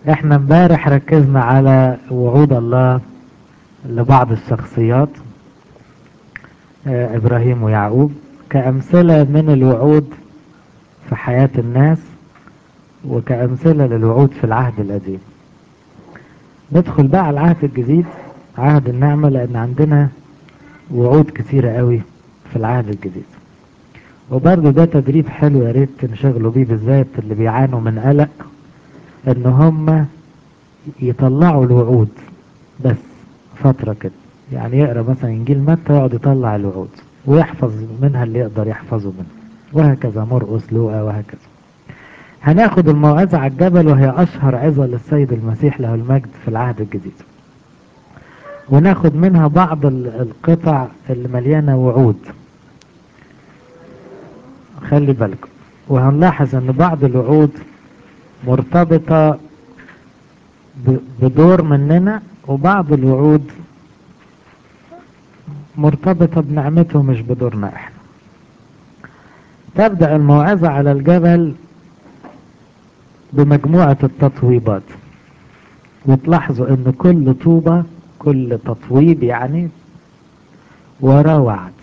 احنا امبارح ركزنا على وعود الله لبعض الشخصيات آه، ابراهيم ويعقوب كأمثلة من الوعود في حياة الناس وكأمثلة للوعود في العهد القديم ندخل بقى على العهد الجديد عهد النعمة لأن عندنا وعود كثيرة قوي في العهد الجديد وبرضه ده تدريب حلو يا ريت تنشغلوا بيه بالذات اللي بيعانوا من قلق ان هم يطلعوا الوعود بس فترة كده يعني يقرا مثلا انجيل متى يقعد يطلع الوعود ويحفظ منها اللي يقدر يحفظه منها وهكذا مرقس لوقا وهكذا هناخد الموعظة على الجبل وهي أشهر عظة للسيد المسيح له المجد في العهد الجديد وناخد منها بعض ال- القطع اللي مليانة وعود خلي بالكم وهنلاحظ ان بعض الوعود مرتبطة ب- بدور مننا وبعض الوعود مرتبطة بنعمته مش بدورنا احنا تبدأ الموعظة على الجبل بمجموعة التطويبات وتلاحظوا ان كل طوبة كل تطويب يعني وراه وعد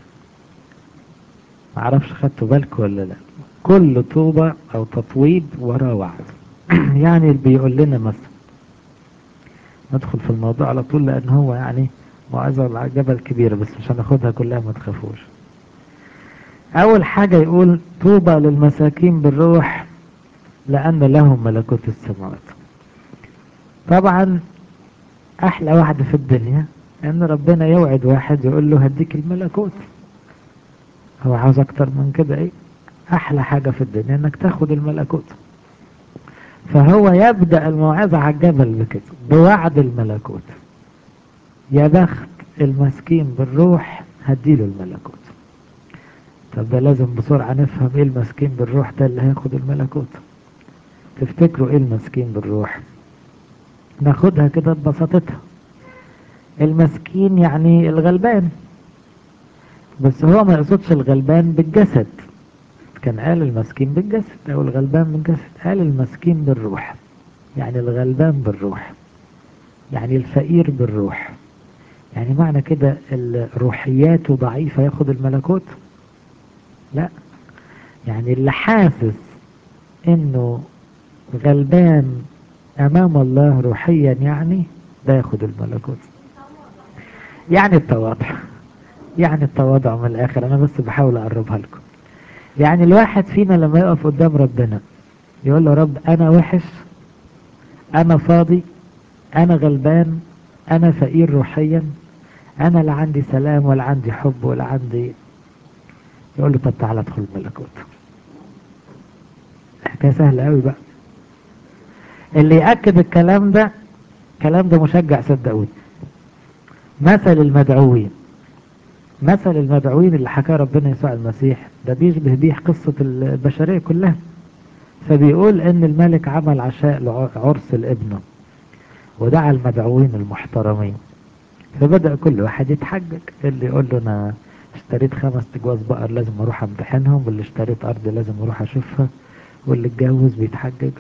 معرفش خدتوا بالكم ولا لا كل طوبة او تطويب وراه وعد يعني اللي بيقول لنا مثلا ندخل في الموضوع على طول لان هو يعني موعظة على جبل كبيرة بس مش هناخدها كلها ما تخافوش اول حاجة يقول طوبى للمساكين بالروح لان لهم ملكوت السماوات طبعا احلى واحدة في الدنيا ان ربنا يوعد واحد يقول له هديك الملكوت هو عاوز اكتر من كده ايه احلى حاجة في الدنيا انك تاخد الملكوت فهو يبدأ الموعظة على الجبل بكده بوعد الملكوت يا بخت المسكين بالروح هديله الملكوت طب ده لازم بسرعة نفهم ايه المسكين بالروح ده اللي هياخد الملكوت تفتكروا ايه المسكين بالروح ناخدها كده ببساطتها المسكين يعني الغلبان بس هو ما يقصدش الغلبان بالجسد كان قال المسكين بالجسد او الغلبان بالجسد قال المسكين بالروح يعني الغلبان بالروح يعني الفقير بالروح يعني معنى كده الروحيات ضعيفة ياخد الملكوت لا يعني اللي حاسس انه غلبان امام الله روحيا يعني ده ياخد الملكوت يعني التواضع يعني التواضع من الاخر انا بس بحاول اقربها لكم يعني الواحد فينا لما يقف قدام ربنا يقول له رب انا وحش انا فاضي انا غلبان انا فقير روحيا انا لا عندي سلام ولا عندي حب ولا عندي يقول له طب تعالى ادخل الملكوت حكايه سهله قوي بقى اللي ياكد الكلام ده الكلام ده مشجع صدقوني مثل المدعوين مثل المدعوين اللي حكاه ربنا يسوع المسيح ده بيشبه بيه قصة البشرية كلها فبيقول ان الملك عمل عشاء لعرس لابنه ودعا المدعوين المحترمين فبدأ كل واحد يتحجج اللي يقول له انا اشتريت خمس تجواز بقر لازم اروح امتحنهم واللي اشتريت ارض لازم اروح اشوفها واللي اتجوز بيتحجج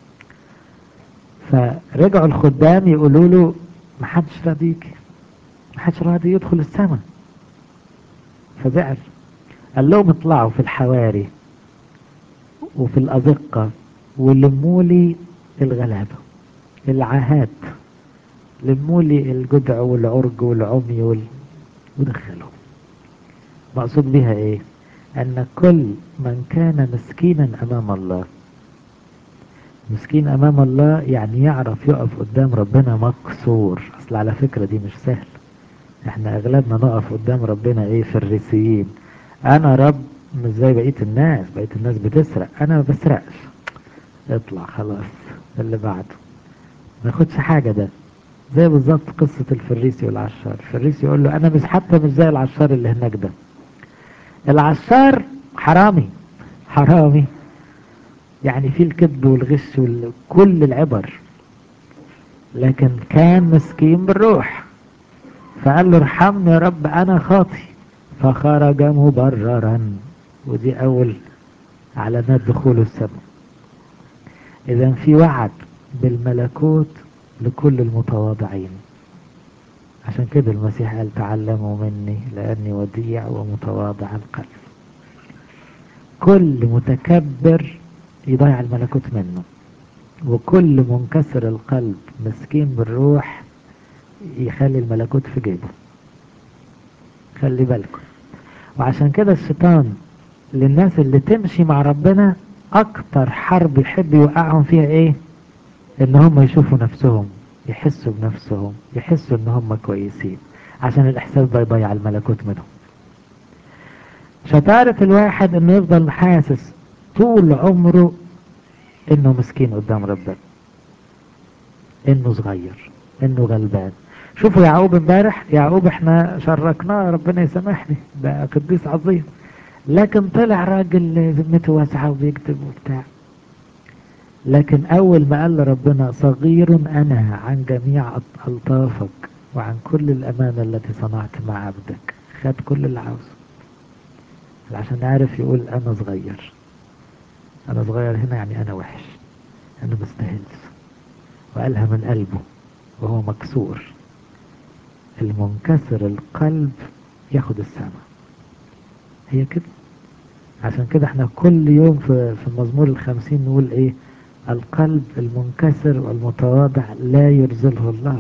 فرجعوا الخدام يقولوا له محدش راضيك محدش راضي يدخل السماء فزعل قال لهم اطلعوا في الحواري وفي الأزقة ولموا لي الغلابة العاهات لموا لي الجدع والعرج والعمي وال... ودخلوا مقصود بها ايه ان كل من كان مسكينا امام الله مسكين امام الله يعني يعرف يقف قدام ربنا مكسور اصل على فكرة دي مش سهل احنا اغلبنا نقف قدام ربنا ايه فريسيين انا رب مش زي بقية الناس بقية الناس بتسرق انا ما بسرقش اطلع خلاص اللي بعده ما ياخدش حاجة ده زي بالظبط قصة الفريسي والعشار الفريسي يقول له انا مش حتى مش زي العشار اللي هناك ده العشار حرامي حرامي يعني فيه الكذب والغش وكل العبر لكن كان مسكين بالروح فقال له ارحمني يا رب انا خاطي فخرج مبررا ودي اول علامات دخول السماء اذا في وعد بالملكوت لكل المتواضعين عشان كده المسيح قال تعلموا مني لأني وديع ومتواضع القلب كل متكبر يضيع الملكوت منه وكل منكسر القلب مسكين بالروح يخلي الملكوت في جيبه خلي بالكم وعشان كده الشيطان للناس اللي تمشي مع ربنا اكتر حرب يحب يوقعهم فيها ايه ان هم يشوفوا نفسهم يحسوا بنفسهم يحسوا ان هم كويسين عشان الاحساس ده يضيع الملكوت منهم شطارة الواحد انه يفضل حاسس طول عمره انه مسكين قدام ربنا انه صغير انه غلبان شوفوا يعقوب امبارح يعقوب احنا شركناه ربنا يسامحني ده قديس عظيم لكن طلع راجل ذمته واسعة وبيكتب وبتاع لكن اول ما قال لربنا صغير انا عن جميع الطافك وعن كل الامانة التي صنعت مع عبدك خد كل اللي عاوزه عشان عارف يقول انا صغير انا صغير هنا يعني انا وحش انا مستهلس وقالها من قلبه وهو مكسور المنكسر القلب ياخد السماء هي كده عشان كده احنا كل يوم في في المزمور الخمسين نقول ايه القلب المنكسر والمتواضع لا يرزله الله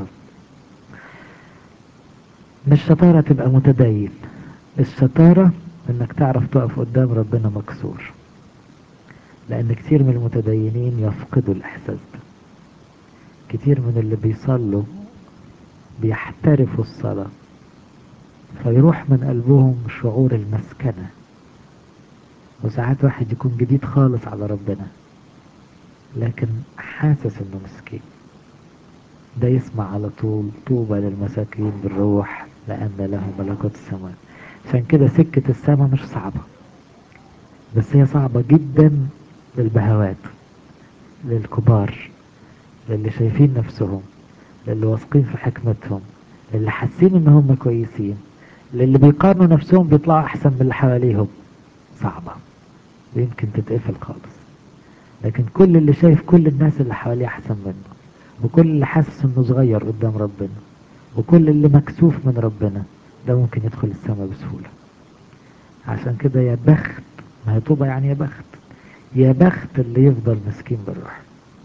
مش شطارة تبقى متدين الشطارة انك تعرف تقف قدام ربنا مكسور لان كتير من المتدينين يفقدوا الاحساس ده كتير من اللي بيصلوا بيحترفوا الصلاة فيروح من قلبهم شعور المسكنة وساعات واحد يكون جديد خالص على ربنا لكن حاسس انه مسكين ده يسمع على طول طوبى للمساكين بالروح لأن لهم ملكوت السماء عشان كده سكة السماء مش صعبة بس هي صعبة جدا للبهوات للكبار للي شايفين نفسهم للي واثقين في حكمتهم للي حاسين ان هم كويسين للي بيقارنوا نفسهم بيطلعوا احسن من اللي حواليهم صعبة ويمكن تتقفل خالص لكن كل اللي شايف كل الناس اللي حواليه احسن منه وكل اللي حاسس انه صغير قدام ربنا وكل اللي مكسوف من ربنا ده ممكن يدخل السماء بسهولة عشان كده يا بخت ما هي طوبة يعني يا بخت يا بخت اللي يفضل مسكين بالروح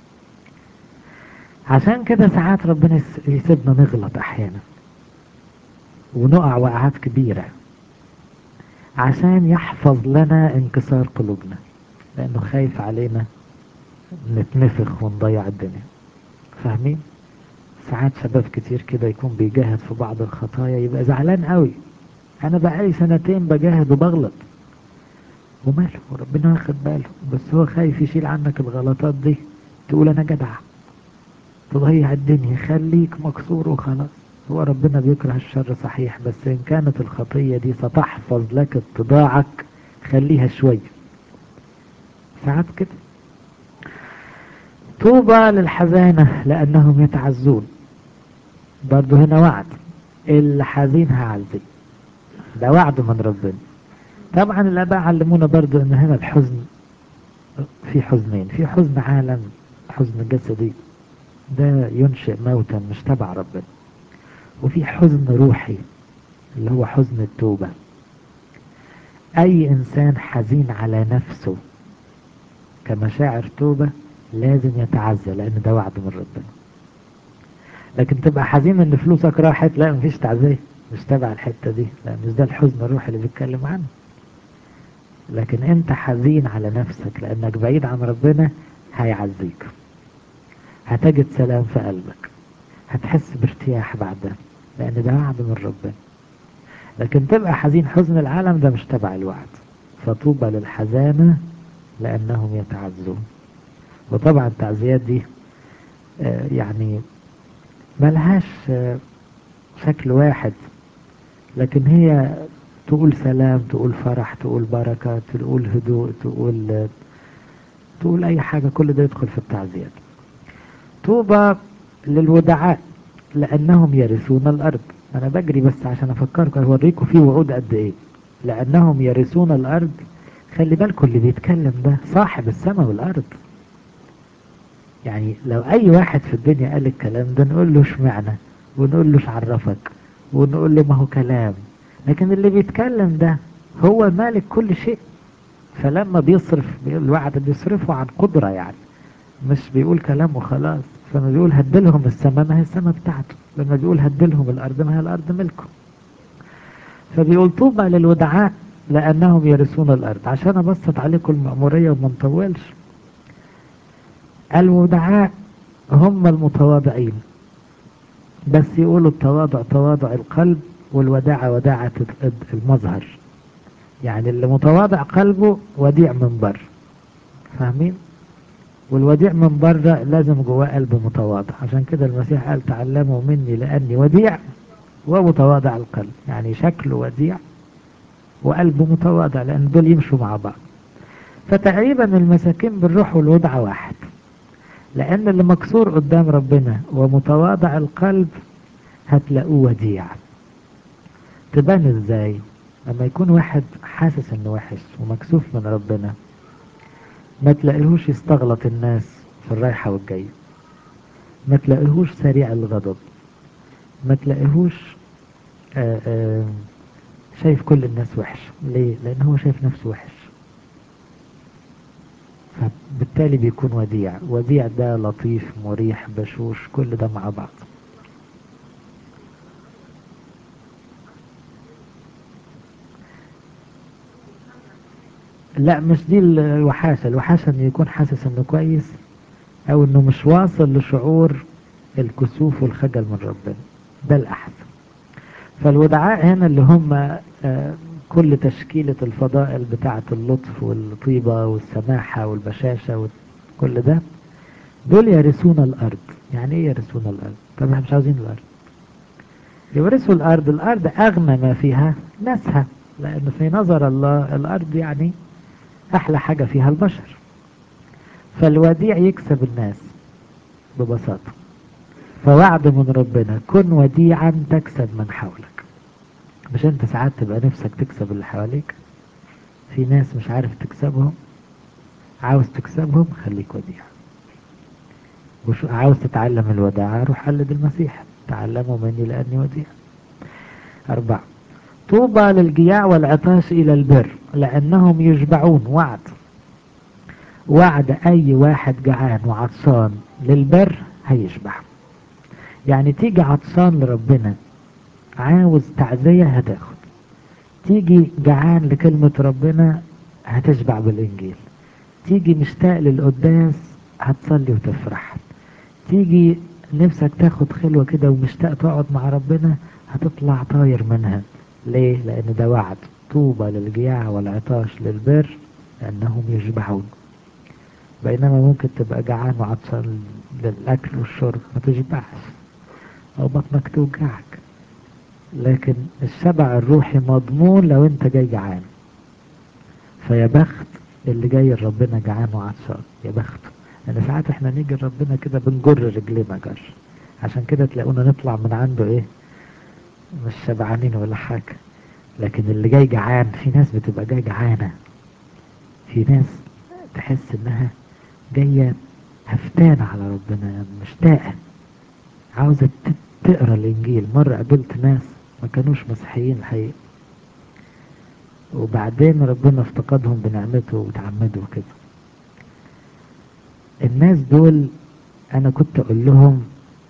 عشان كده ساعات ربنا يسيبنا نغلط احيانا ونقع وقعات كبيرة عشان يحفظ لنا انكسار قلوبنا لانه خايف علينا نتنفخ ونضيع الدنيا فاهمين ساعات شباب كتير كده يكون بيجاهد في بعض الخطايا يبقى زعلان قوي انا بقالي سنتين بجاهد وبغلط وماله وربنا واخد باله بس هو خايف يشيل عنك الغلطات دي تقول انا جدع تضيع الدنيا خليك مكسور وخلاص هو ربنا بيكره الشر صحيح بس ان كانت الخطية دي ستحفظ لك اتضاعك خليها شوية ساعات كده طوبى للحزانة لأنهم يتعزون برضو هنا وعد الحزين هعزي ده وعد من ربنا طبعا الآباء علمونا برضو ان هنا الحزن في حزنين في حزن عالم حزن جسدي ده ينشئ موتا مش تبع ربنا وفي حزن روحي اللي هو حزن التوبة اي انسان حزين على نفسه كمشاعر توبة لازم يتعزى لان ده وعد من ربنا لكن تبقى حزين ان فلوسك راحت لا مفيش تعزية مش تبع الحتة دي لا مش ده الحزن الروحي اللي بيتكلم عنه لكن انت حزين على نفسك لانك بعيد عن ربنا هيعزيك هتجد سلام في قلبك هتحس بارتياح بعدها لان ده وعد من ربنا لكن تبقى حزين حزن العالم ده مش تبع الوعد فطوبى للحزانة لانهم يتعزون وطبعا التعزيات دي آه يعني ملهاش آه شكل واحد لكن هي تقول سلام تقول فرح تقول بركة تقول هدوء تقول تقول اي حاجة كل ده يدخل في التعزيات طوبى للودعاء لانهم يرثون الارض انا بجري بس عشان افكركم اوريكم في وعود قد ايه لانهم يرثون الارض خلي بالكم اللي بيتكلم ده صاحب السماء والارض يعني لو اي واحد في الدنيا قال الكلام ده نقول له اشمعنى ونقول له ايش عرفك ونقول له ما هو كلام لكن اللي بيتكلم ده هو مالك كل شيء فلما بيصرف الوعد بيصرفه عن قدرة يعني مش بيقول كلام وخلاص فلما بيقول هدلهم السماء ما هي السماء بتاعته لما بيقول هدلهم الأرض ما هي الأرض ملكه فبيقول طوبى للودعاء لأنهم يرثون الأرض عشان أبسط عليكم المأمورية وما نطولش الودعاء هم المتواضعين بس يقولوا التواضع تواضع القلب والوداعة وداعة المظهر يعني اللي متواضع قلبه وديع من بر فاهمين والوديع من بره لازم جواه قلب متواضع عشان كده المسيح قال تعلموا مني لأني وديع ومتواضع القلب يعني شكله وديع وقلبه متواضع لأن دول يمشوا مع بعض فتقريبا المساكين بالروح والودع واحد لأن اللي مكسور قدام ربنا ومتواضع القلب هتلاقوه وديع تبان ازاي لما يكون واحد حاسس انه وحش ومكسوف من ربنا ما تلاقيهوش يستغلط الناس في الرايحة والجاية ما تلاقيهوش سريع الغضب ما تلاقيهوش آآ آآ شايف كل الناس وحش ليه لان هو شايف نفسه وحش فبالتالي بيكون وديع وديع ده لطيف مريح بشوش كل ده مع بعض لا مش دي الوحاشة الوحاشة انه يكون حاسس انه كويس او انه مش واصل لشعور الكسوف والخجل من ربنا ده الاحسن فالودعاء هنا اللي هم كل تشكيلة الفضائل بتاعة اللطف والطيبة والسماحة والبشاشة وكل ده دول يرثون الارض يعني ايه يرثون الارض طب احنا مش عاوزين الارض يورثوا الارض الارض اغنى ما فيها ناسها لان في نظر الله الارض يعني احلى حاجة فيها البشر فالوديع يكسب الناس ببساطة فوعد من ربنا كن وديعا تكسب من حولك مش انت ساعات تبقى نفسك تكسب اللي حواليك في ناس مش عارف تكسبهم عاوز تكسبهم خليك وديع وش عاوز تتعلم الوداعة روح قلد المسيح تعلموا مني لأني وديع أربعة طوبى للجياع والعطاش إلى البر لأنهم يشبعون وعد وعد أي واحد جعان وعطشان للبر هيشبع يعني تيجي عطشان لربنا عاوز تعزية هتاخد تيجي جعان لكلمة ربنا هتشبع بالإنجيل تيجي مشتاق للقداس هتصلي وتفرح تيجي نفسك تاخد خلوة كده ومشتاق تقعد مع ربنا هتطلع طاير منها ليه؟ لأن ده وعد طوبى للجياع والعطاش للبر لأنهم يشبعون بينما ممكن تبقى جعان وعطشان للأكل والشرب ما تشبعش أو بطنك توجعك لكن الشبع الروحي مضمون لو انت جاي جعان فيا بخت اللي جاي لربنا جعان وعطشان يا بخته لان ساعات احنا نيجي لربنا كده بنجر رجلينا جر عشان كده تلاقونا نطلع من عنده ايه مش شبعانين ولا حاجة لكن اللي جاي جعان في ناس بتبقى جاي جعانة في ناس تحس انها جاية هفتانة على ربنا مشتاقة عاوزة تقرا الانجيل مرة قابلت ناس ما كانوش مسيحيين الحقيقة وبعدين ربنا افتقدهم بنعمته وتعمدوا كده الناس دول انا كنت اقول لهم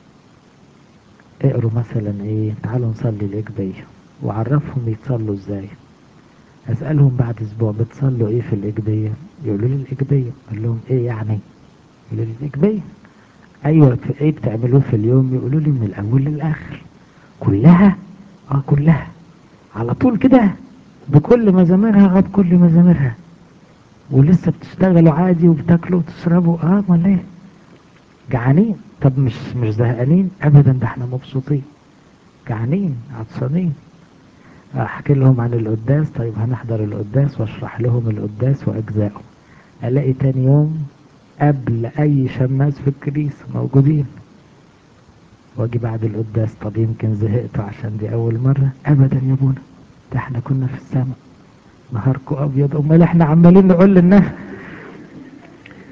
اقروا مثلا ايه تعالوا نصلي الاجبية وعرفهم يتصلوا ازاي اسألهم بعد اسبوع بتصلوا ايه في الاجبية يقولوا لي الاجبية اقول لهم ايه يعني يقولوا لي الاجبية ايوه في ايه بتعملوه في اليوم يقولوا لي من الاول للاخر كلها اه كلها على طول كده بكل مزاميرها اه بكل مزاميرها ولسه بتشتغلوا عادي وبتاكلوا وتشربوا اه امال ايه جعانين طب مش مش زهقانين ابدا ده احنا مبسوطين جعانين عطشانين احكي لهم عن القداس طيب هنحضر القداس واشرح لهم القداس واجزائه الاقي تاني يوم قبل اي شماس في الكنيسة موجودين واجي بعد القداس طب يمكن زهقتوا عشان دي اول مرة ابدا يا ابونا ده احنا كنا في السماء نهاركم ابيض امال احنا عمالين نقول للناس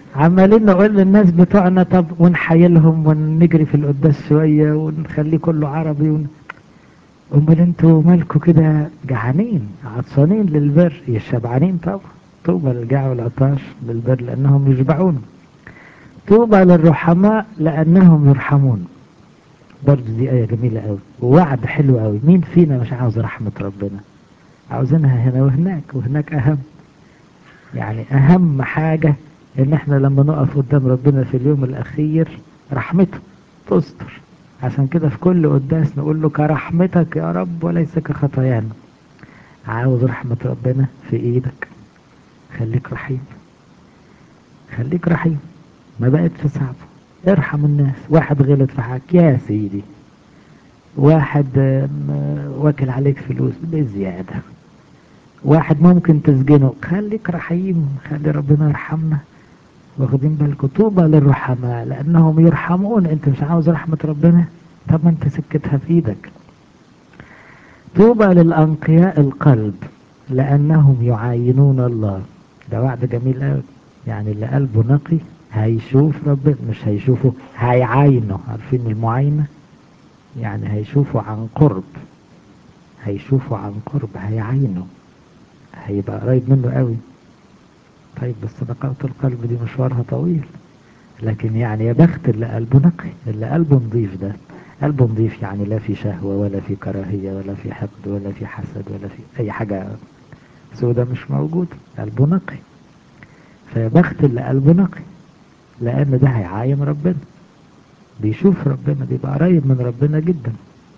عمالين نقول للناس بتوعنا طب ونحيلهم ونجري في القداس شوية ونخليه كله عربي ون... امال انتوا مالكوا كده جعانين عطشانين للبر الشبعانين طبعا طوبى للجاع والعطاش للبر لانهم يشبعون طوبى للرحماء لانهم يرحمون برضه دي آية جميلة قوي ووعد حلو قوي مين فينا مش عاوز رحمة ربنا عاوزينها هنا وهناك وهناك أهم يعني أهم حاجة إن إحنا لما نقف قدام ربنا في اليوم الأخير رحمته تستر عشان كده في كل قداس نقول له كرحمتك يا رب وليس كخطايانا عاوز رحمة ربنا في إيدك خليك رحيم خليك رحيم ما بقتش صعبة ارحم الناس واحد غلط في حقك يا سيدي واحد واكل عليك فلوس بزيادة واحد ممكن تسجنه خليك رحيم خلي ربنا يرحمنا واخدين بالكم طوبى للرحماء لانهم يرحمون انت مش عاوز رحمة ربنا طب ما انت سكتها في ايدك طوبى للانقياء القلب لانهم يعاينون الله ده وعد جميل قوي يعني اللي قلبه نقي هيشوف ربنا مش هيشوفه هيعاينه عارفين المعاينة يعني هيشوفه عن قرب هيشوفه عن قرب هيعاينه هيبقى قريب منه قوي طيب بس نقاوة القلب دي مشوارها طويل لكن يعني يا بخت اللي قلبه نقي اللي قلبه نظيف ده قلبه نظيف يعني لا في شهوة ولا في كراهية ولا في حقد ولا في حسد ولا في أي حاجة سودة مش موجود قلبه نقي فيا بخت اللي قلبه نقي لأن ده هيعاين ربنا بيشوف ربنا بيبقى قريب من ربنا جدا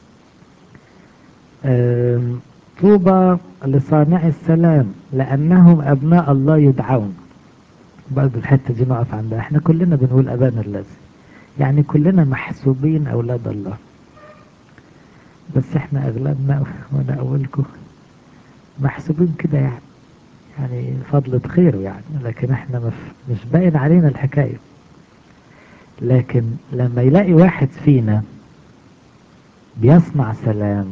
طوبى لصانع السلام لأنهم أبناء الله يدعون برضه الحتة دي نقف عندها احنا كلنا بنقول أبانا الذي يعني كلنا محسوبين أولاد الله بس احنا أغلبنا وأنا أولكم محسوبين كده يعني يعني فضلة خيره يعني لكن احنا مف... مش باين علينا الحكاية لكن لما يلاقي واحد فينا بيصنع سلام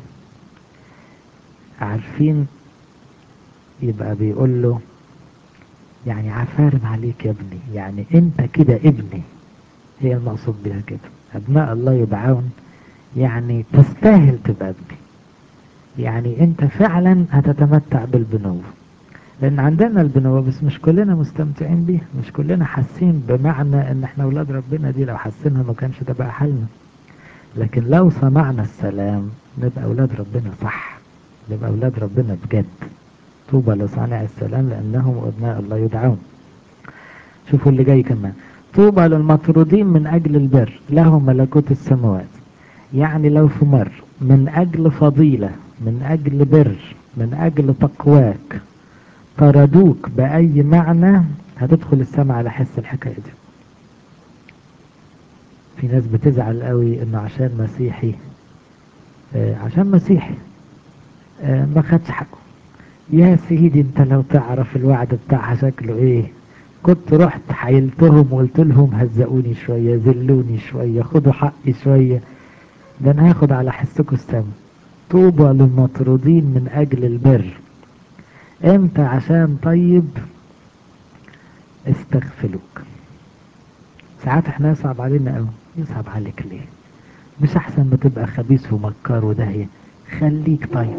عارفين يبقى بيقول له يعني عفارم عليك يا ابني يعني انت كده ابني هي المقصود بها كده ابناء الله يدعون يعني تستاهل تبقى ابني يعني انت فعلا هتتمتع بالبنوة لان عندنا البنوة بس مش كلنا مستمتعين بيها مش كلنا حاسين بمعنى ان احنا اولاد ربنا دي لو حاسينها ما كانش ده بقى حالنا لكن لو صنعنا السلام نبقى اولاد ربنا صح نبقى اولاد ربنا بجد طوبى لصانع السلام لانهم ابناء الله يدعون شوفوا اللي جاي كمان طوبى للمطرودين من اجل البر لهم ملكوت السماوات يعني لو في مر من اجل فضيلة من اجل بر من اجل تقواك طردوك باي معنى هتدخل السماء على حس الحكاية دي في ناس بتزعل قوي انه عشان مسيحي آه عشان مسيحي آه ما خدش حقه يا سيدي انت لو تعرف الوعد بتاعها شكله ايه كنت رحت حيلتهم وقلت لهم هزقوني شوية ذلوني شوية خدوا حقي شوية ده انا هاخد على حسكم السما طوبى للمطرودين من اجل البر انت عشان طيب استغفلوك ساعات احنا يصعب علينا قوي يصعب عليك ليه مش احسن ما تبقى خبيث ومكار وداهية خليك طيب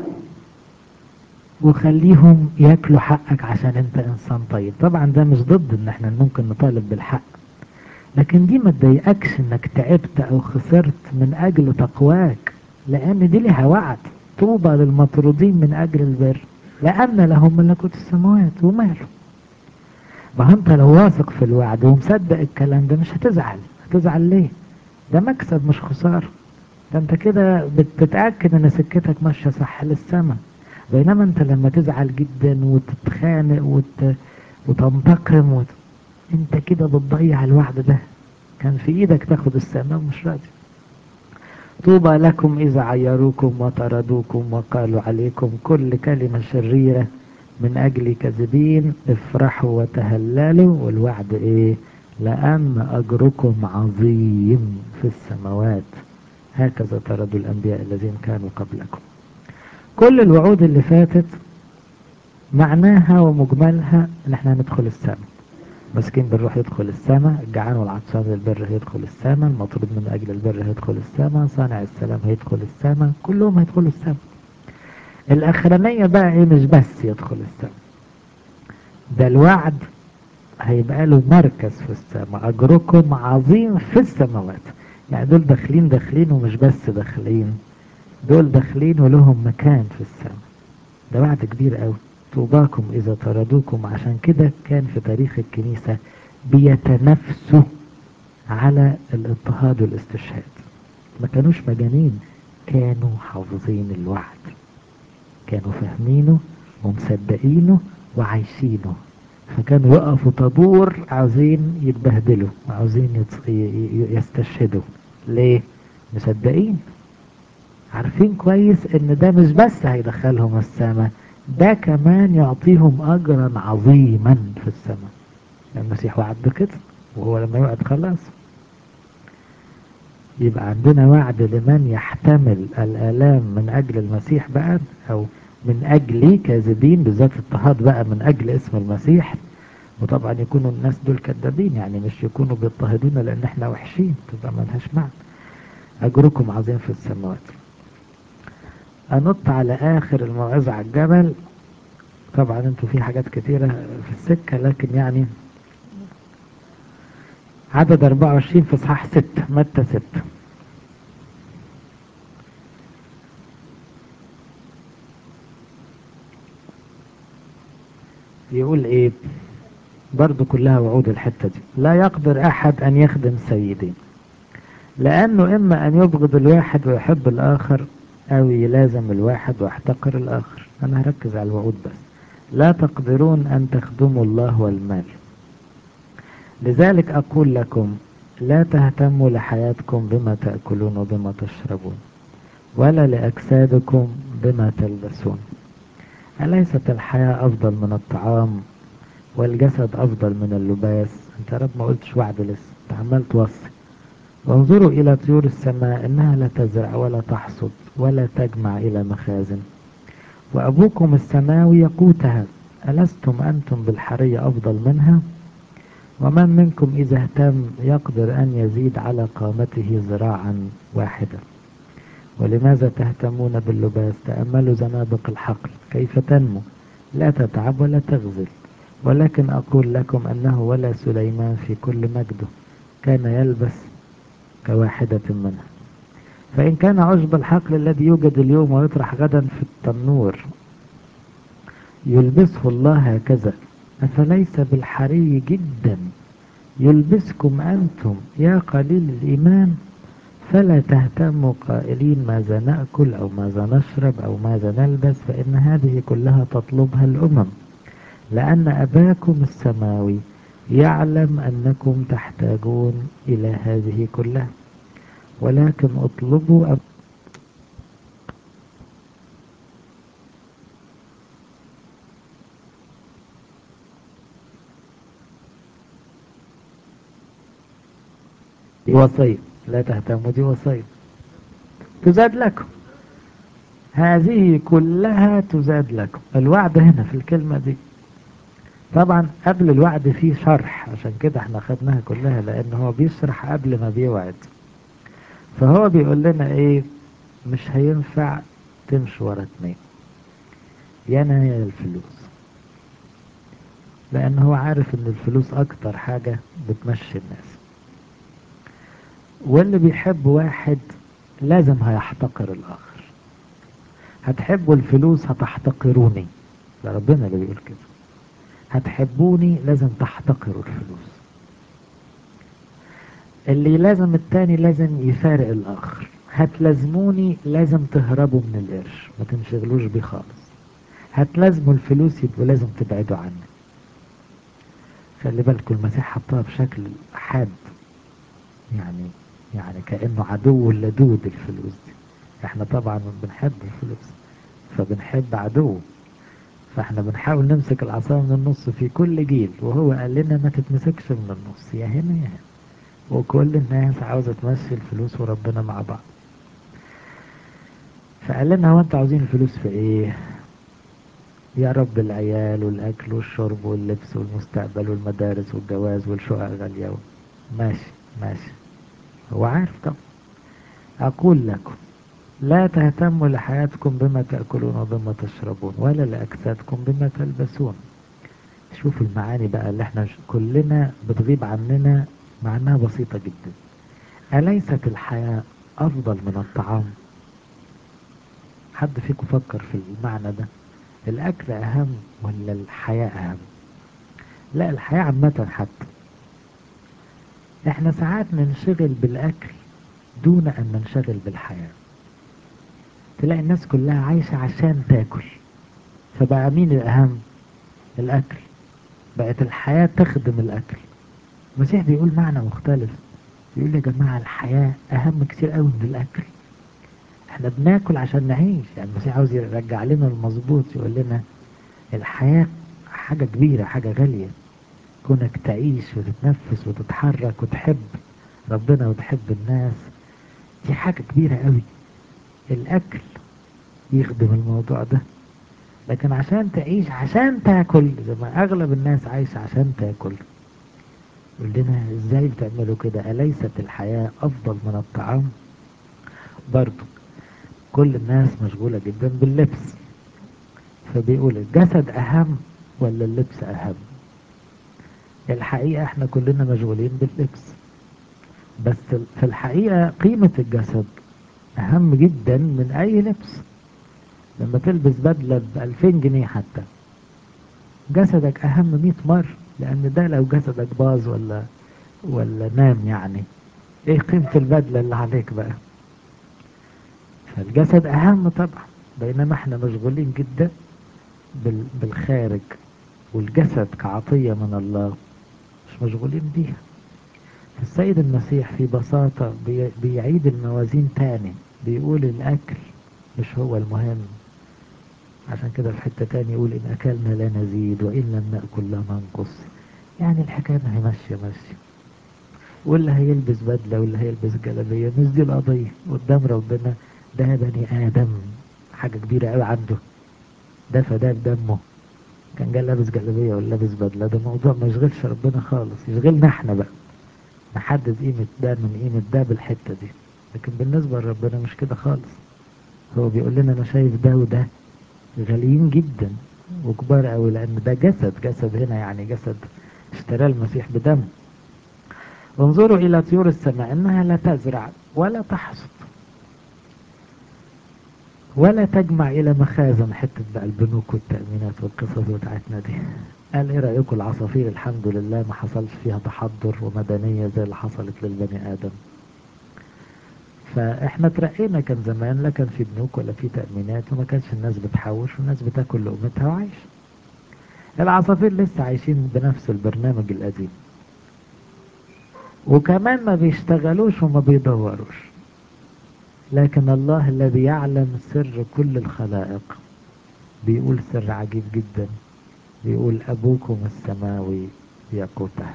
وخليهم ياكلوا حقك عشان انت انسان طيب طبعا ده مش ضد ان احنا ممكن نطالب بالحق لكن دي ما تضايقكش انك تعبت او خسرت من اجل تقواك لان دي لها وعد طوبى للمطرودين من اجل البر لان لهم ملكوت السماوات وماله ما انت لو واثق في الوعد ومصدق الكلام ده مش هتزعل هتزعل ليه ده مكسب مش خسارة ده انت كده بتتأكد ان سكتك ماشية صح للسما بينما انت لما تزعل جدا وتتخانق وت... وتنتقم وت... انت كده بتضيع الوعد ده كان في ايدك تاخد السماء ومش راضي طوبى لكم اذا عيروكم وطردوكم وقالوا عليكم كل كلمة شريرة من اجل كذبين افرحوا وتهللوا والوعد ايه لان اجركم عظيم في السماوات هكذا طردوا الانبياء الذين كانوا قبلكم كل الوعود اللي فاتت معناها ومجملها ان احنا هندخل السماء مسكين بالروح يدخل السماء الجعان والعطشان للبر هيدخل السماء المطرود من أجل البر هيدخل السماء صانع السلام هيدخل السماء كلهم هيدخلوا السماء الأخرانية بقى إيه مش بس يدخل السماء ده الوعد هيبقى له مركز في السماء أجركم عظيم في السماوات يعني دول داخلين داخلين ومش بس داخلين دول داخلين ولهم مكان في السماء ده وعد كبير قوي طوباكم إذا طردوكم عشان كده كان في تاريخ الكنيسة بيتنافسوا على الاضطهاد والاستشهاد ما كانوش مجانين كانوا حافظين الوعد كانوا فاهمينه ومصدقينه وعايشينه فكانوا يقفوا طابور عاوزين يتبهدلوا عاوزين يستشهدوا ليه مصدقين عارفين كويس ان ده مش بس هيدخلهم السماء ده كمان يعطيهم اجرا عظيما في السماء المسيح وعد بكده وهو لما يوعد خلاص يبقى عندنا وعد لمن يحتمل الآلام من أجل المسيح بقى أو من أجل كاذبين بالذات اضطهاد بقى من أجل اسم المسيح وطبعا يكونوا الناس دول كذابين يعني مش يكونوا بيضطهدونا لأن احنا وحشين تبقى ملهاش معنى أجركم عظيم في السماوات أنط على آخر الموعظة على الجبل طبعا انتوا في حاجات كتيرة في السكة لكن يعني عدد 24 في اصحاح 6 متى 6 يقول ايه برضو كلها وعود الحتة دي لا يقدر احد ان يخدم سيدين لانه اما ان يبغض الواحد ويحب الاخر او يلازم الواحد ويحتقر الاخر انا هركز على الوعود بس لا تقدرون ان تخدموا الله والمال لذلك اقول لكم لا تهتموا لحياتكم بما تأكلون وبما تشربون ولا لأجسادكم بما تلبسون أليست الحياة أفضل من الطعام والجسد أفضل من اللباس أنت رب ما قلتش وعد لسه أنت عمال توصي وانظروا إلى طيور السماء إنها لا تزرع ولا تحصد ولا تجمع إلى مخازن وأبوكم السماوي يقوتها ألستم أنتم بالحرية أفضل منها ومن منكم إذا اهتم يقدر أن يزيد على قامته ذراعا واحدة ولماذا تهتمون باللباس تأملوا زنابق الحقل كيف تنمو لا تتعب ولا تغزل ولكن أقول لكم أنه ولا سليمان في كل مجده كان يلبس كواحدة منها فإن كان عشب الحقل الذي يوجد اليوم ويطرح غدا في التنور يلبسه الله هكذا أفليس بالحري جدا يلبسكم أنتم يا قليل الإيمان فلا تهتموا قائلين ماذا نأكل أو ماذا نشرب أو ماذا نلبس فإن هذه كلها تطلبها الأمم لأن أباكم السماوي يعلم أنكم تحتاجون إلى هذه كلها ولكن اطلبوا أب... دي وصية لا تهتموا دي وصية تزاد لكم هذه كلها تزاد لكم الوعد هنا في الكلمة دي طبعا قبل الوعد فيه شرح عشان كده احنا خدناها كلها لان هو بيشرح قبل ما بيوعد فهو بيقول لنا ايه مش هينفع تمشي ورا اتنين يا انا يا الفلوس لان هو عارف ان الفلوس اكتر حاجة بتمشي الناس واللي بيحب واحد لازم هيحتقر الاخر هتحبوا الفلوس هتحتقروني ده ربنا اللي بيقول كده هتحبوني لازم تحتقروا الفلوس اللي لازم التاني لازم يفارق الاخر هتلازموني لازم تهربوا من القرش ما تنشغلوش بيه خالص هتلازموا الفلوس يبقوا لازم تبعدوا عني خلي بالكم المسيح حطها بشكل حاد يعني يعني كأنه عدو اللدود الفلوس دي احنا طبعا بنحب الفلوس فبنحب عدو فاحنا بنحاول نمسك العصا من النص في كل جيل وهو قال لنا ما تتمسكش من النص يا هنا يا هنا وكل الناس عاوزة تمشي الفلوس وربنا مع بعض فقال لنا هو انتوا عاوزين الفلوس في ايه يا رب العيال والأكل والشرب واللبس والمستقبل والمدارس والجواز والشقق غالية ماشي ماشي هو عارف طبعا أقول لكم لا تهتموا لحياتكم بما تأكلون وبما تشربون ولا لأجسادكم بما تلبسون شوفوا المعاني بقى اللي احنا كلنا بتغيب عننا مع انها بسيطة جدا أليست الحياة أفضل من الطعام حد فيكم فكر في المعنى ده الأكل أهم ولا الحياة أهم لا الحياة عامة حتى احنا ساعات ننشغل بالأكل دون أن ننشغل بالحياة تلاقي الناس كلها عايشة عشان تاكل فبقى مين الأهم الأكل بقت الحياة تخدم الأكل المسيح بيقول معنى مختلف بيقول يا جماعة الحياة أهم كتير قوي من الأكل احنا بناكل عشان نعيش يعني المسيح عاوز يرجع لنا المظبوط يقول لنا الحياة حاجة كبيرة حاجة غالية كونك تعيش وتتنفس وتتحرك وتحب ربنا وتحب الناس دي حاجة كبيرة قوي الأكل يخدم الموضوع ده لكن عشان تعيش عشان تاكل زي ما أغلب الناس عايشة عشان تاكل يقول لنا ازاي بتعملوا كده أليست الحياة أفضل من الطعام برضو كل الناس مشغولة جدا باللبس فبيقول الجسد أهم ولا اللبس أهم الحقيقة احنا كلنا مشغولين باللبس بس في الحقيقة قيمة الجسد أهم جدا من أي لبس لما تلبس بدلة بألفين جنيه حتى جسدك أهم مئة مرة لأن ده لو جسدك باظ ولا ولا نام يعني إيه قيمة البدلة اللي عليك بقى فالجسد أهم طبعا بينما احنا مشغولين جدا بالخارج والجسد كعطية من الله مش مشغولين بيها السيد المسيح في بساطة بيعيد الموازين تاني بيقول الأكل مش هو المهم عشان كده في حتة تاني يقول إن أكلنا لا نزيد وإن لم نأكل لا ننقص يعني الحكاية ما هي ماشية ماشية واللي هيلبس بدلة واللي هيلبس جلابية مش دي القضية قدام ربنا ده بني آدم حاجة كبيرة قوي عنده ده فداه بدمه كان جاي لابس جلابية ولا لابس بدلة ده موضوع ما يشغلش ربنا خالص يشغلنا احنا بقى نحدد قيمة ده من قيمة ده بالحتة دي لكن بالنسبة لربنا مش كده خالص هو بيقول لنا انا شايف ده وده غاليين جدا وكبار قوي لان ده جسد جسد هنا يعني جسد اشتراه المسيح بدم انظروا الى طيور السماء انها لا تزرع ولا تحصد ولا تجمع الى مخازن حتة بقى البنوك والتأمينات والقصص بتاعتنا دي قال ايه رأيكم العصافير الحمد لله ما حصلش فيها تحضر ومدنية زي اللي حصلت للبني ادم فاحنا ترقينا كان زمان لا كان في بنوك ولا في تأمينات وما كانش الناس بتحوش والناس بتاكل لقمتها وعايش العصافير لسه عايشين بنفس البرنامج القديم وكمان ما بيشتغلوش وما بيدوروش لكن الله الذي يعلم سر كل الخلائق بيقول سر عجيب جدا بيقول أبوكم السماوي يقوتها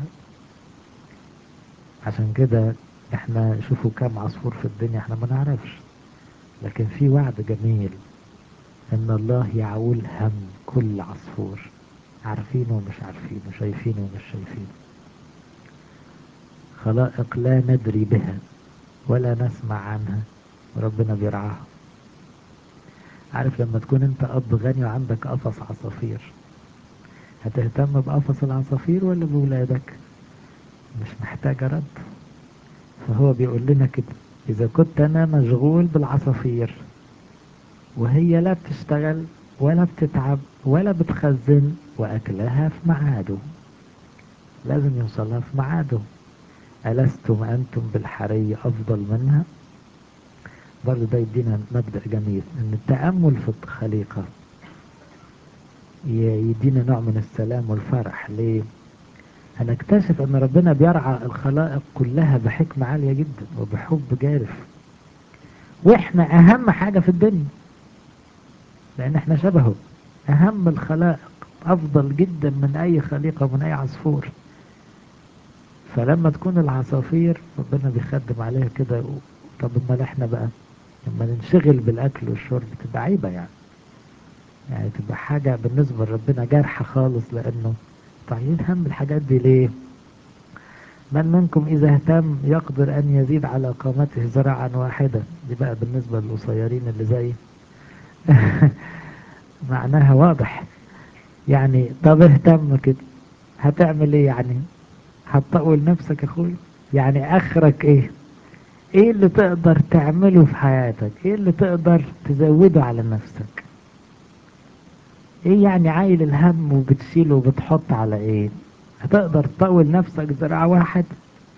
عشان كده احنا شوفوا كم عصفور في الدنيا احنا ما نعرفش لكن في وعد جميل ان الله يعول هم كل عصفور عارفينه ومش عارفينه شايفينه ومش شايفينه خلائق لا ندري بها ولا نسمع عنها وربنا بيرعاها عارف لما تكون انت اب غني وعندك قفص عصافير هتهتم بقفص العصافير ولا بولادك مش محتاجة رد فهو بيقول لنا كده اذا كنت انا مشغول بالعصافير وهي لا بتشتغل ولا بتتعب ولا بتخزن واكلها في ميعاده لازم يوصلها في ميعاده ألستم أنتم بالحري أفضل منها برضه ده يدينا مبدأ جميل ان التأمل في الخليقة يدينا نوع من السلام والفرح ليه هنكتشف ان ربنا بيرعى الخلائق كلها بحكمة عالية جدا وبحب جارف واحنا اهم حاجة في الدنيا لان احنا شبهه اهم الخلائق افضل جدا من اي خليقة من اي عصفور فلما تكون العصافير ربنا بيخدم عليها كده طب امال احنا بقى لما ننشغل بالاكل والشرب تبقى عيبة يعني يعني تبقى حاجة بالنسبة لربنا جارحة خالص لأنه طايلين هم الحاجات دي ليه من منكم إذا اهتم يقدر أن يزيد على قامته زرعا واحدة دي بقى بالنسبة للقصيرين اللي زي معناها واضح يعني طب اهتم كده هتعمل ايه يعني هتطول نفسك يا اخوي يعني اخرك ايه ايه اللي تقدر تعمله في حياتك ايه اللي تقدر تزوده على نفسك ايه يعني عايل الهم وبتشيله وبتحط على ايه هتقدر تطول نفسك ذراع واحد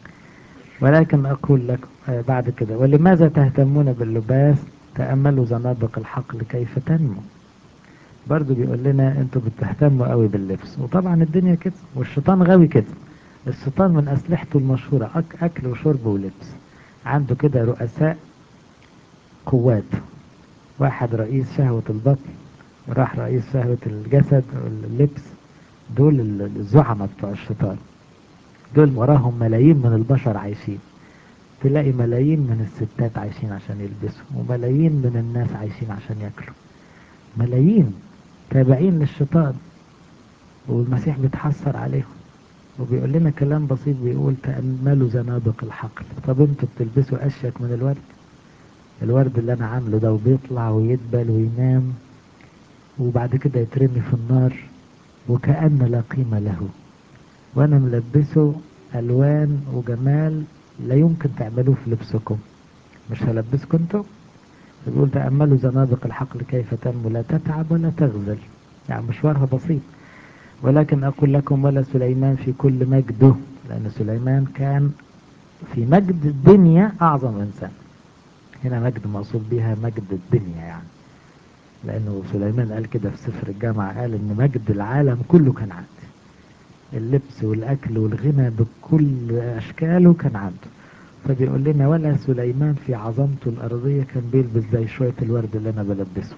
ولكن اقول لكم آه بعد كده ولماذا تهتمون باللباس تأملوا زنابق الحقل كيف تنمو برضو بيقول لنا انتوا بتهتموا قوي باللبس وطبعا الدنيا كده والشيطان غاوي كده الشيطان من اسلحته المشهورة أك اكل وشرب ولبس عنده كده رؤساء قوات واحد رئيس شهوة البطن وراح رئيس شهوة الجسد واللبس دول الزعماء بتوع الشيطان دول وراهم ملايين من البشر عايشين تلاقي ملايين من الستات عايشين عشان يلبسوا وملايين من الناس عايشين عشان ياكلوا ملايين تابعين للشيطان والمسيح بيتحسر عليهم وبيقول لنا كلام بسيط بيقول تأملوا زنابق الحقل طب انتوا بتلبسوا اشيك من الورد الورد اللي انا عامله ده وبيطلع ويدبل وينام وبعد كده يترمي في النار وكأن لا قيمة له وانا ملبسه الوان وجمال لا يمكن تعملوه في لبسكم مش هلبسكم انتوا يقول تأملوا زنابق الحقل كيف تنمو لا تتعب ولا تغزل يعني مشوارها بسيط ولكن أقول لكم ولا سليمان في كل مجده لأن سليمان كان في مجد الدنيا أعظم إنسان هنا مجد مقصود بها مجد الدنيا يعني لأنه سليمان قال كده في سفر الجامعة قال إن مجد العالم كله كان عندي اللبس والأكل والغنى بكل أشكاله كان عنده فبيقول لنا ولا سليمان في عظمته الأرضية كان بيلبس زي شوية الورد اللي أنا بلبسه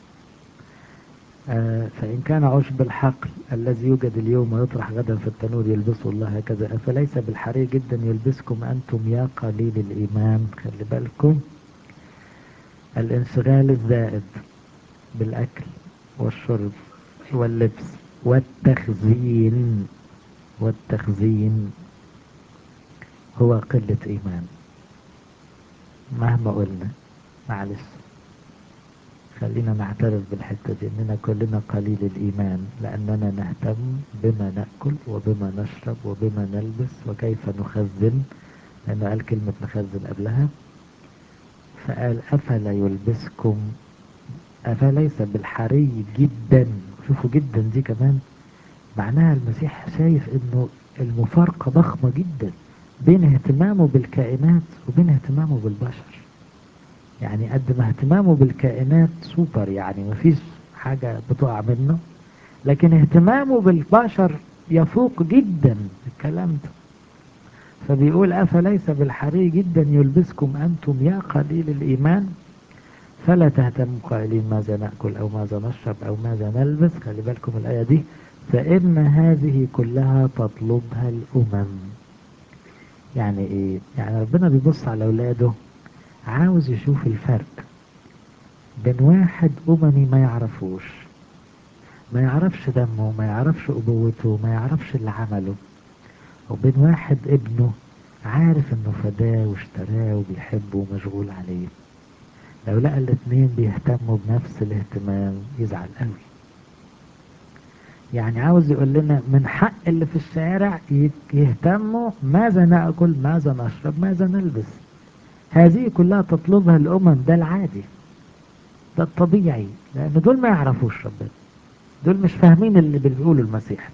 آه فإن كان عشب الحقل الذي يوجد اليوم ويطرح غدا في التنور يلبسه الله هكذا فليس بالحري جدا يلبسكم أنتم يا قليل الإيمان خلي بالكم الانشغال الزائد بالأكل والشرب واللبس والتخزين والتخزين هو قلة إيمان مهما قلنا معلش خلينا نعترف بالحتة دي إننا كلنا قليل الإيمان لأننا نهتم بما نأكل وبما نشرب وبما نلبس وكيف نخزن لأنه قال كلمة نخزن قبلها فقال أفلا يلبسكم أفليس بالحري جدا شوفوا جدا دي كمان معناها المسيح شايف إنه المفارقة ضخمة جدا بين اهتمامه بالكائنات وبين اهتمامه بالبشر يعني قد ما اهتمامه بالكائنات سوبر يعني مفيش حاجة بتقع منه لكن اهتمامه بالبشر يفوق جدا الكلام ده فبيقول أفليس بالحري جدا يلبسكم أنتم يا قليل الإيمان فلا تهتموا قائلين ماذا نأكل أو ماذا نشرب أو ماذا نلبس خلي بالكم الآية دي فإن هذه كلها تطلبها الأمم يعني إيه؟ يعني ربنا بيبص على أولاده عاوز يشوف الفرق بين واحد أممي ما يعرفوش ما يعرفش دمه ما يعرفش أبوته ما يعرفش اللي عمله وبين واحد ابنه عارف انه فداه واشتراه وبيحبه ومشغول عليه لو لقى الاتنين بيهتموا بنفس الاهتمام يزعل قوي يعني عاوز يقول لنا من حق اللي في الشارع يهتموا ماذا نأكل ماذا نشرب ماذا نلبس هذه كلها تطلبها الأمم ده العادي ده الطبيعي لأن دول ما يعرفوش ربنا دول مش فاهمين اللي بيقوله المسيح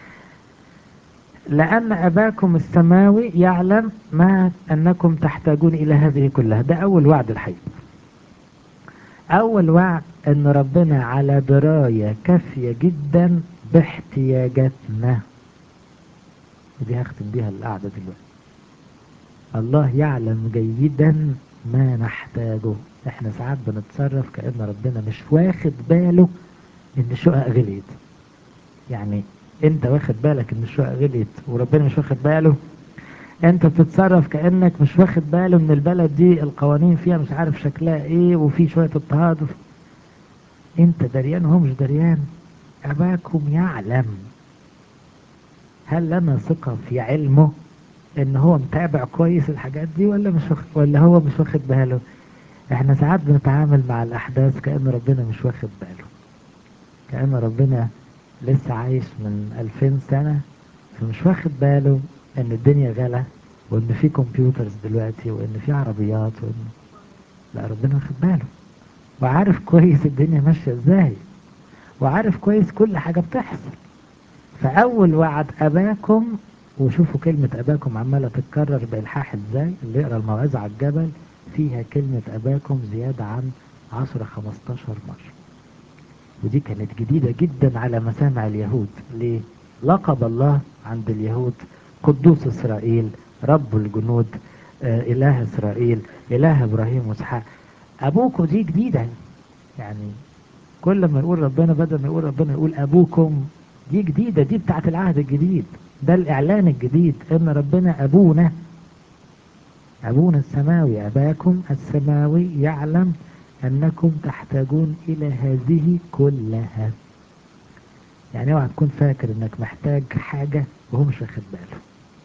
لأن أباكم السماوي يعلم ما أنكم تحتاجون إلى هذه كلها ده أول وعد الحقيقة أول وعد أن ربنا على دراية كافية جدا باحتياجاتنا ودي هختم بيها القعدة دلوقتي الله يعلم جيدا ما نحتاجه احنا ساعات بنتصرف كأن ربنا مش واخد باله ان الشقق غليت يعني انت واخد بالك ان الشقق غليت وربنا مش واخد باله انت بتتصرف كأنك مش واخد باله ان البلد دي القوانين فيها مش عارف شكلها ايه وفي شوية اضطهاد انت دريان وهو مش دريان اباكم يعلم هل لنا ثقة في علمه ان هو متابع كويس الحاجات دي ولا مش واخد ولا هو مش واخد باله احنا ساعات بنتعامل مع الاحداث كأن ربنا مش واخد باله كأن ربنا لسه عايش من 2000 سنة فمش واخد باله ان الدنيا غلا وان في كمبيوترز دلوقتي وان في عربيات وان لا ربنا واخد باله وعارف كويس الدنيا ماشية ازاي وعارف كويس كل حاجة بتحصل فأول وعد أباكم وشوفوا كلمة أباكم عمالة تتكرر بإلحاح ازاي اللي يقرأ الموعظة على الجبل فيها كلمة أباكم زيادة عن 10 15 مرة ودي كانت جديدة جدا على مسامع اليهود ليه؟ لقب الله عند اليهود قدوس إسرائيل رب الجنود آه إله إسرائيل إله إبراهيم وإسحاق أبوكم دي جديدة يعني كل ما يقول ربنا بدل ما يقول ربنا يقول أبوكم دي جديدة دي بتاعت العهد الجديد ده الإعلان الجديد إن ربنا أبونا أبونا السماوي أباكم السماوي يعلم أنكم تحتاجون إلى هذه كلها يعني اوعى تكون فاكر انك محتاج حاجة وهو مش واخد باله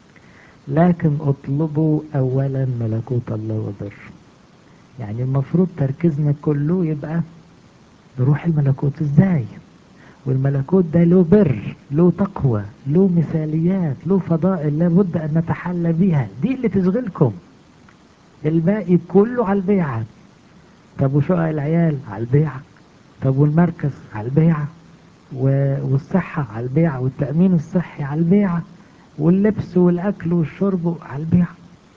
لكن اطلبوا اولا ملكوت الله وبر يعني المفروض تركيزنا كله يبقى نروح الملكوت ازاي والملكوت ده له بر له تقوى له مثاليات له فضائل لابد ان نتحلى بيها دي اللي تشغلكم الباقي كله على البيعة طب وشقق العيال على البيعة طب والمركز على البيعة والصحة على البيعة والتأمين الصحي على البيعة واللبس والأكل والشرب على البيعة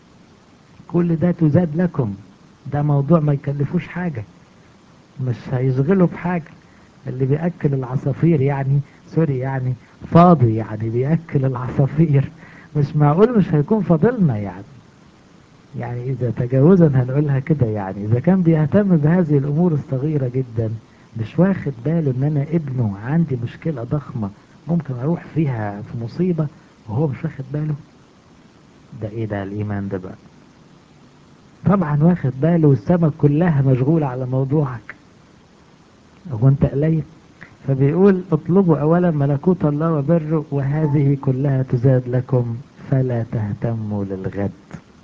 كل ده تزاد لكم ده موضوع ما يكلفوش حاجة مش هيشغلوا بحاجة اللي بيأكل العصافير يعني سوري يعني فاضي يعني بيأكل العصافير مش معقول مش هيكون فاضلنا يعني يعني إذا تجاوزا هنقولها كده يعني إذا كان بيهتم بهذه الأمور الصغيرة جدا مش واخد باله إن أنا ابنه عندي مشكلة ضخمة ممكن أروح فيها في مصيبة وهو مش واخد باله ده إيه ده الإيمان ده بقى طبعا واخد باله والسماء كلها مشغولة على موضوعك هو أنت قليل فبيقول اطلبوا أولا ملكوت الله وبره وهذه كلها تزاد لكم فلا تهتموا للغد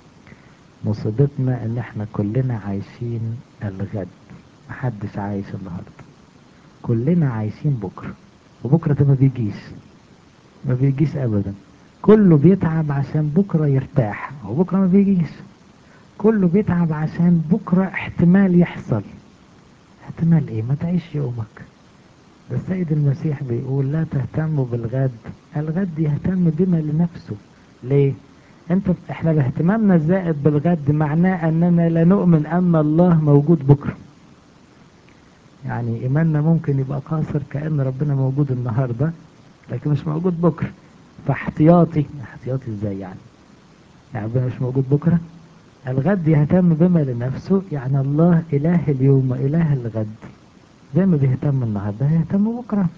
مصيبتنا ان احنا كلنا عايشين الغد محدش عايش النهارده كلنا عايشين بكره وبكره ده ما بيجيش ما بيجيش ابدا كله بيتعب عشان بكره يرتاح وبكره ما بيجيش كله بيتعب عشان بكره احتمال يحصل احتمال ايه ما تعيش يومك ده السيد المسيح بيقول لا تهتموا بالغد الغد يهتم بما لنفسه ليه انت احنا باهتمامنا الزائد بالغد معناه اننا لا نؤمن ان الله موجود بكره يعني ايماننا ممكن يبقى قاصر كأن ربنا موجود النهاردة لكن مش موجود بكره فاحتياطي احتياطي ازاي يعني يعني ربنا مش موجود بكره الغد يهتم بما لنفسه يعني الله اله اليوم واله الغد زي ما بيهتم النهارده هيهتم بكره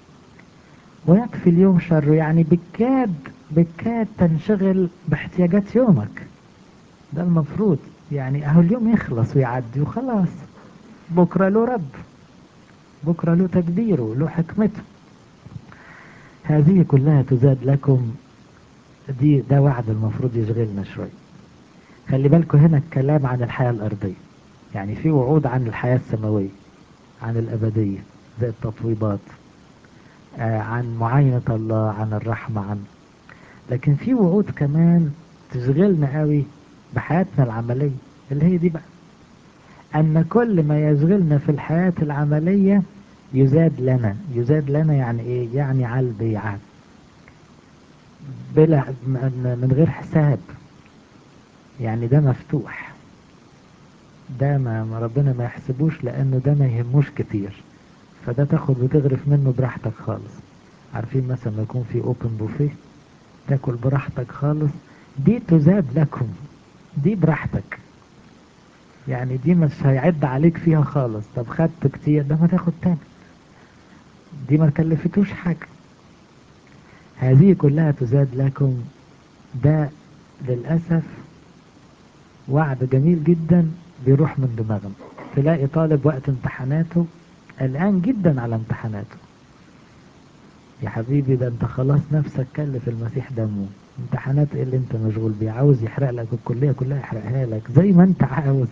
ويكفي اليوم شره يعني بالكاد بالكاد تنشغل باحتياجات يومك ده المفروض يعني اهو اليوم يخلص ويعدي وخلاص بكرة له رب بكرة له تدبيره له حكمته هذه كلها تزاد لكم دي ده وعد المفروض يشغلنا شوية خلي بالكم هنا الكلام عن الحياة الأرضية يعني في وعود عن الحياة السماوية عن الأبدية زي التطويبات آه عن معاينة الله عن الرحمة عن لكن في وعود كمان تشغلنا قوي بحياتنا العملية اللي هي دي بقى أن كل ما يشغلنا في الحياة العملية يزاد لنا يزاد لنا يعني إيه يعني على البيعة بلا من غير حساب يعني ده مفتوح ده ما ربنا ما يحسبوش لأنه ده ما يهموش كتير فده تاخد وتغرف منه براحتك خالص عارفين مثلا لما يكون في اوبن بوفيه تاكل براحتك خالص دي تزاد لكم دي براحتك يعني دي مش هيعد عليك فيها خالص طب خدت كتير ده ما تاخد تاني دي ما كلفتوش حاجة هذه كلها تزاد لكم ده للأسف وعد جميل جدا بيروح من دماغنا تلاقي طالب وقت امتحاناته قلقان جدا على امتحاناته يا حبيبي ده انت خلاص نفسك كلف المسيح دمه امتحانات ايه اللي انت مشغول بيه عاوز يحرق لك الكلية كلها يحرقها لك زي ما انت عاوز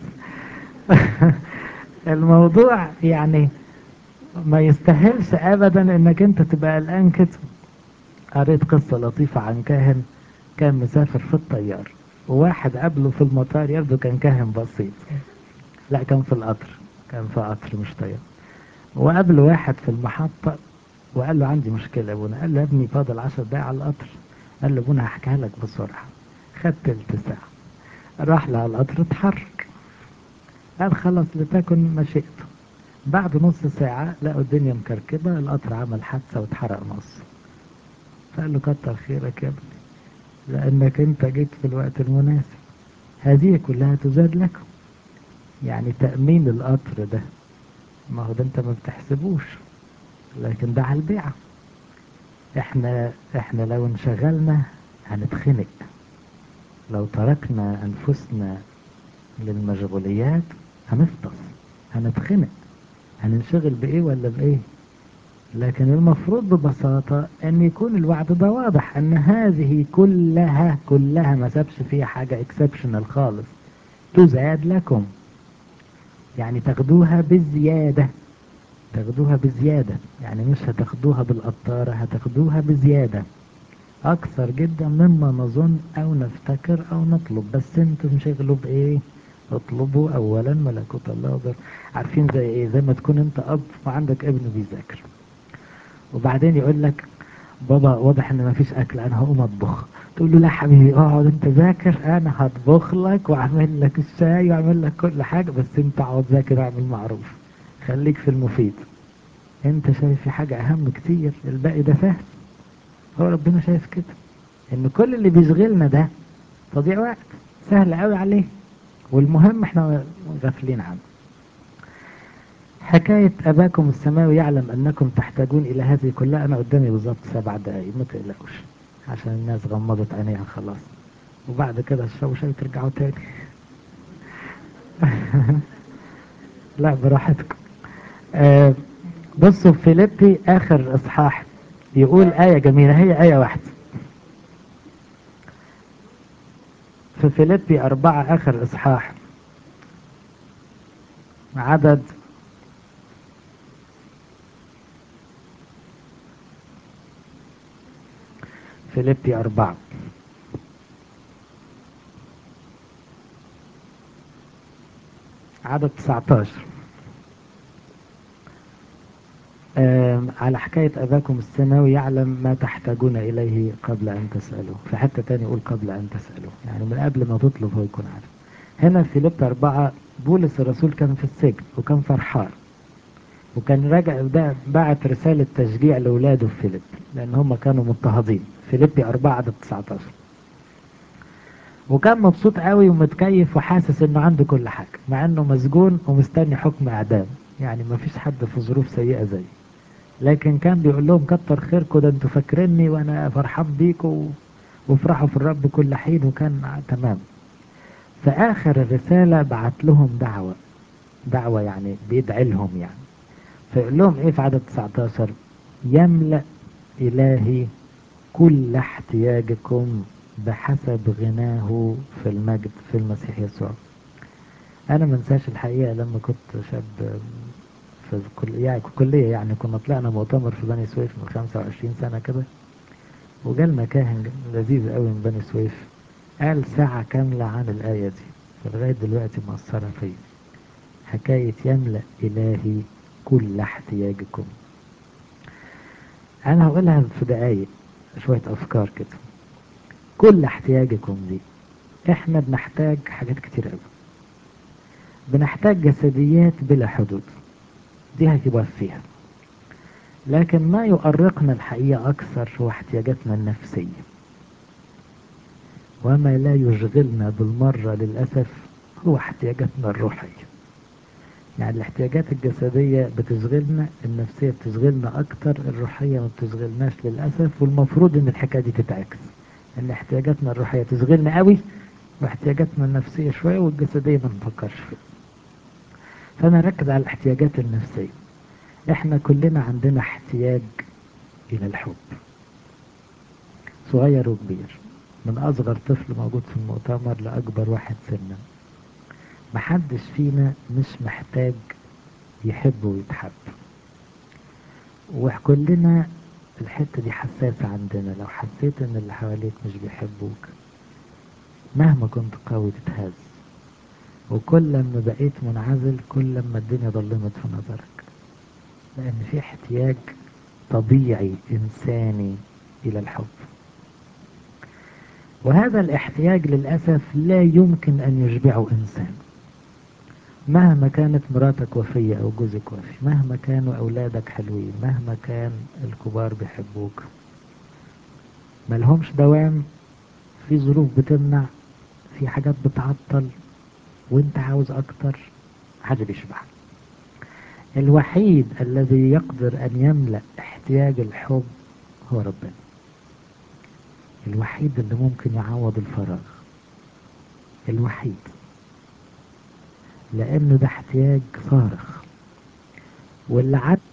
الموضوع يعني ما يستاهلش ابدا انك انت تبقى قلقان كده قريت قصة لطيفة عن كاهن كان مسافر في الطيار وواحد قابله في المطار يبدو كان كاهن بسيط لا كان في القطر كان في قطر مش طيار وقابله واحد في المحطة وقال له عندي مشكلة يا ابونا قال له يا ابني فاضل عشر دقايق على القطر قال له ابونا هحكيها لك بسرعة خد تلت ساعة راح له على القطر اتحرك قال خلاص لتكن مشيئته بعد نص ساعة لقوا الدنيا مكركبة القطر عمل حادثة واتحرق نص فقال له كتر خيرك يا ابني لأنك أنت جيت في الوقت المناسب هذه كلها تزاد لكم يعني تأمين القطر ده ما هو ده أنت ما بتحسبوش لكن ده على البيعة احنا احنا لو انشغلنا هنتخنق لو تركنا أنفسنا للمشغوليات هنفطس هنتخنق هننشغل بإيه ولا بإيه لكن المفروض ببساطة أن يكون الوعد ده واضح أن هذه كلها كلها ما سابش فيها حاجة اكسبشنال خالص تزاد لكم يعني تاخدوها بزيادة تاخدوها بزيادة يعني مش هتاخدوها بالقطارة هتاخدوها بزيادة أكثر جدا مما نظن أو نفتكر أو نطلب بس انتوا انشغلوا بإيه اطلبوا أولا ملكوت الله وبر عارفين زي إيه زي ما تكون أنت أب وعندك ابن بيذاكر وبعدين يقول لك بابا واضح ان مفيش اكل انا هقوم اطبخ تقول له لا حبيبي اقعد انت ذاكر انا هطبخ لك واعمل لك الشاي واعمل لك كل حاجه بس انت اقعد ذاكر واعمل معروف خليك في المفيد انت شايف في حاجه اهم كتير الباقي ده سهل هو ربنا شايف كده ان كل اللي بيشغلنا ده تضيع وقت سهل قوي عليه والمهم احنا غافلين عنه حكاية أباكم السماوي يعلم أنكم تحتاجون إلى هذه كلها أنا قدامي بالظبط سبع دقايق ما تقلقوش عشان الناس غمضت عينيها خلاص وبعد كده اشربوا شاي وترجعوا تاني لا براحتكم آه بصوا في فيليبي آخر إصحاح يقول آية جميلة هي آية واحدة في فيليبي أربعة آخر إصحاح عدد فيليبي أربعة عدد 19 على حكاية أباكم السماوي يعلم ما تحتاجون إليه قبل أن تسألوا في حتة تاني يقول قبل أن تسألوا يعني من قبل ما تطلب هو يكون عارف هنا في فيليب أربعة بولس الرسول كان في السجن وكان فرحان وكان راجع ده بعت رسالة تشجيع لأولاده في فيليب لأن هم كانوا مضطهدين فيليبي أربعة عدد 19 وكان مبسوط قوي ومتكيف وحاسس انه عنده كل حاجة مع انه مسجون ومستني حكم اعدام يعني ما فيش حد في ظروف سيئة زي لكن كان بيقول لهم كتر خيركم ده انتوا فاكريني وانا فرحان بيكم وافرحوا في الرب كل حين وكان تمام في اخر الرسالة بعت لهم دعوة دعوة يعني بيدعي لهم يعني فيقول لهم ايه في عدد 19 يملأ الهي كل احتياجكم بحسب غناه في المجد في المسيح يسوع انا ما انساش الحقيقه لما كنت شاب في الكليه يعني كليه يعني كنا طلعنا مؤتمر في بني سويف من 25 سنه كده وجالنا كاهن لذيذ قوي من بني سويف قال ساعة كاملة عن الآية دي فلغاية دلوقتي مأثرة فيا حكاية يملأ إلهي كل احتياجكم أنا هقولها في دقايق شوية أفكار كده كل احتياجكم دي احنا بنحتاج حاجات كتير قوي بنحتاج جسديات بلا حدود دي هتوفيها لكن ما يؤرقنا الحقيقة أكثر هو احتياجاتنا النفسية وما لا يشغلنا بالمرة للأسف هو احتياجاتنا الروحية يعني الاحتياجات الجسدية بتشغلنا النفسية بتشغلنا أكتر الروحية ما بتشغلناش للأسف والمفروض إن الحكاية دي تتعكس إن احتياجاتنا الروحية تشغلنا قوي واحتياجاتنا النفسية شوية والجسدية ما نفكرش فيها فأنا ركز على الاحتياجات النفسية احنا كلنا عندنا احتياج الى الحب صغير وكبير من اصغر طفل موجود في المؤتمر لاكبر واحد سنا محدش فينا مش محتاج يحب ويتحب وكلنا الحتة دي حساسة عندنا لو حسيت ان اللي حواليك مش بيحبوك مهما كنت قوي تتهز وكل ما بقيت منعزل كل ما الدنيا ظلمت في نظرك لان في احتياج طبيعي انساني الى الحب وهذا الاحتياج للأسف لا يمكن أن يشبعه إنسان مهما كانت مراتك وفية أو جوزك وفي مهما كانوا أولادك حلوين مهما كان الكبار بيحبوك ملهمش دوام في ظروف بتمنع في حاجات بتعطل وانت عاوز أكتر حاجة بيشبع الوحيد الذي يقدر أن يملأ احتياج الحب هو ربنا الوحيد اللي ممكن يعوض الفراغ الوحيد لأنه ده احتياج صارخ واللي عد